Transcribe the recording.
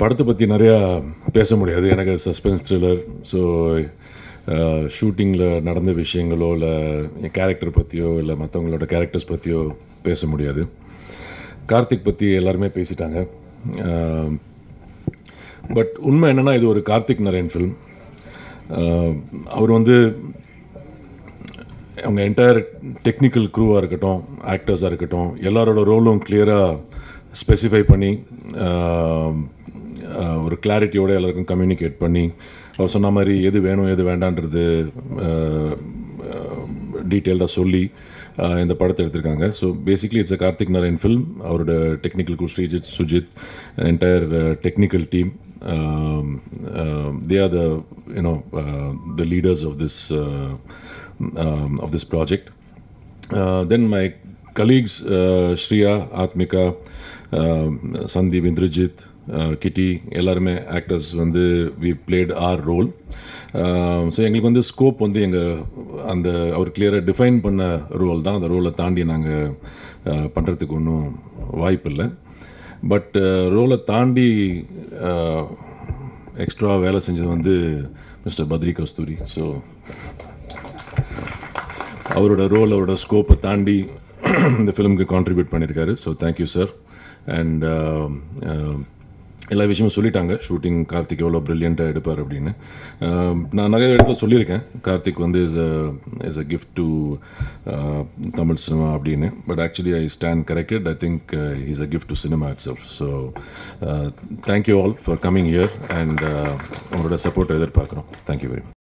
படத்தை பற்றி நிறையா பேச முடியாது எனக்கு சஸ்பென்ஸ் த்ரில்லர் ஸோ ஷூட்டிங்கில் நடந்த விஷயங்களோ இல்லை என் கேரக்டர் பற்றியோ இல்லை மற்றவங்களோட கேரக்டர்ஸ் பற்றியோ பேச முடியாது கார்த்திக் பற்றி எல்லாருமே பேசிட்டாங்க பட் உண்மை என்னென்னா இது ஒரு கார்த்திக் நரேன் ஃபில்ம் அவர் வந்து அவங்க என்டையர் டெக்னிக்கல் க்ரூவாக இருக்கட்டும் ஆக்டர்ஸாக இருக்கட்டும் எல்லாரோட ரோலும் கிளியராக ஸ்பெசிஃபை பண்ணி ஆஹ், ஆஹ், ஒரு கிளாரிட்டியோட எல்லாருக்கும் கம்யூனிகேட் பண்ணி அவர் சொன்ன மாதிரி எது வேணும் எது வேண்டான்றது டீட்டெயில்டாக சொல்லி ஆஹ், இந்த படத்தை எடுத்திருக்காங்க so basically it's a Karthik Narayan film அவரோட டெக்னிக்கல் கு Sreejith Sujith entire technical team they are the you know the leaders of this um, of this project. Uh, then my colleagues, uh, Shriya, Atmika, uh, Sandeep, Indrajit, uh, Kitty, எல்லாருமே actors வந்து we played our role so எங்களுக்கு வந்து scope வந்து எங்கள் அந்த அவர் கிளியராக define பண்ண role தான் அந்த ரோலை தாண்டி நாங்கள் பண்ணுறதுக்கு ஒன்றும் வாய்ப்பு இல்லை பட் ரோலை தாண்டி எக்ஸ்ட்ரா வேலை செஞ்சது வந்து மிஸ்டர் பத்ரி கஸ்தூரி ஸோ அவரோட ரோல் அவரோட ஸ்கோப்பை தாண்டி இந்த ஃபிலிமுக்கு கான்ட்ரிபியூட் பண்ணியிருக்காரு ஸோ தேங்க்யூ சார் அண்ட் எல்லா விஷயமும் சொல்லிட்டாங்க ஷூட்டிங் கார்த்திக் எவ்வளோ ப்ரில்லியண்ட்டாக எடுப்பார் அப்படின்னு Um, நான் நிறைய இடத்துல சொல்லியிருக்கேன் கார்த்திக் வந்து is a is a gift to Tamil cinema அப்படின்னு but actually I stand corrected I think is a gift to cinema itself so thank you all for coming here and உங்களோட சப்போர்ட்டை எதிர்பார்க்குறோம் தேங்க்யூ வெரி மச்